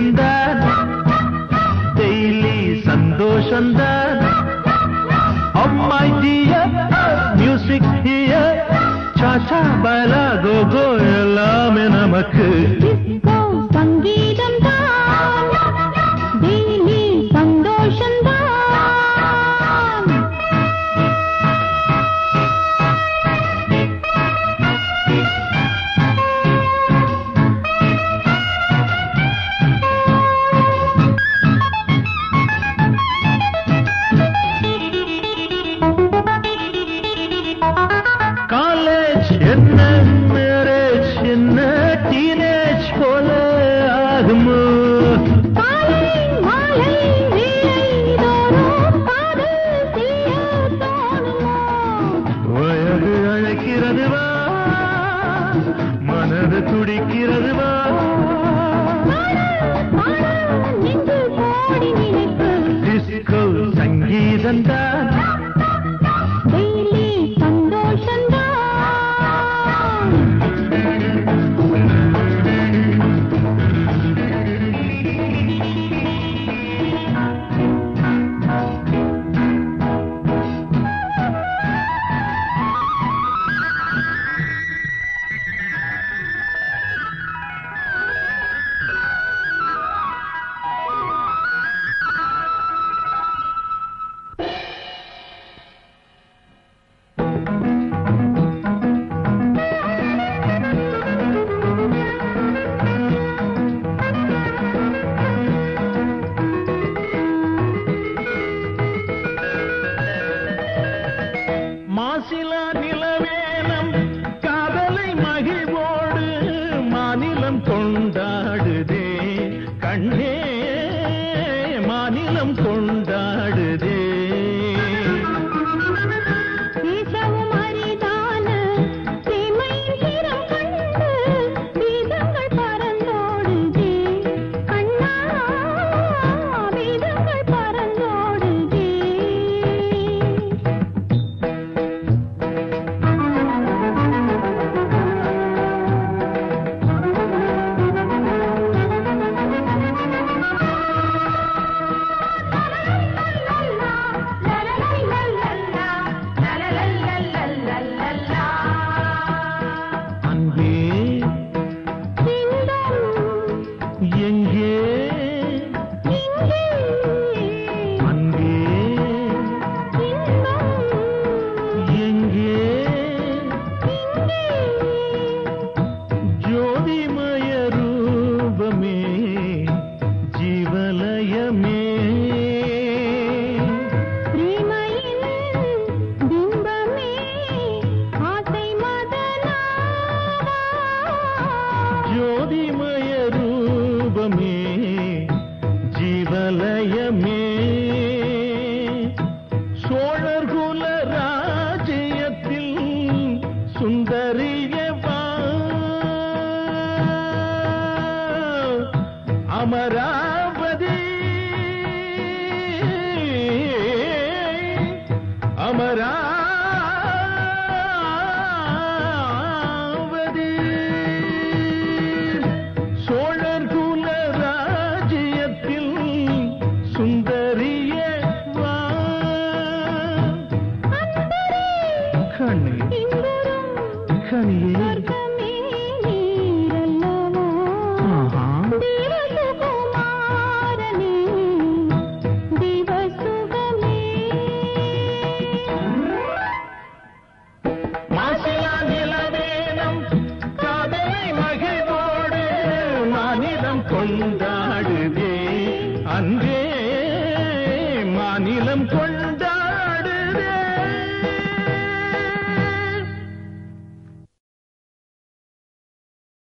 சங்கீதந்தான் daily சந்தோஷந்தான் அம்மாய் dear music here சாச்சா பலா கோகோ எல்லாமே நமக்கு டிஸ்கோ சங்கீதம் தான் டெய்லி சந்தோஷம் தான் காலேஜ் என்ன மேரேஜ் என்ன டீனேஜ் போல ஆகுமோ காலை மாலை வேளை தோறும் காதல் செய்ய தோணுமோ வயது அழைக்கிறது வா மனது துடிக்கிறது வா நெஞ்சு கோடி நினைப்பு டிஸ்கோ சங்கீதந்தான் டெய்லி சந்தோஷம் தான் மாசிலா நிலவேனம் காதலை மகிழ்வோடு மாநிலம் கொண்டாடுதே கண்ணே மாநிலம் கொண்டாடுதே பேசவும் அரிதான பிரேமையின் திறம் கண்டு வேதங்கள் பறந்தோடுதே கண்ணா வேதங்கள் பறந்தோடுதே அன்பே எங்கே அன்பே எங்கே ஜோதிமய ரூபமே ஜீவலயமே ஜோதிமய ரூபமே ஜீவலயமே சோழர் குல ராஜ்யத்தில் சுந்தரியவா அமராவதி அமராவதி சோழர் குல ராஜ்யத்தில் சுந்தரிய வா கண்ணே கனியே ஆஹா மாசிலா நிலவேனம் காதலை மகிழ்வோடு மாநிலம் கொண்டாடுதே அன்றே மாநிலம் கொண்டாடுதே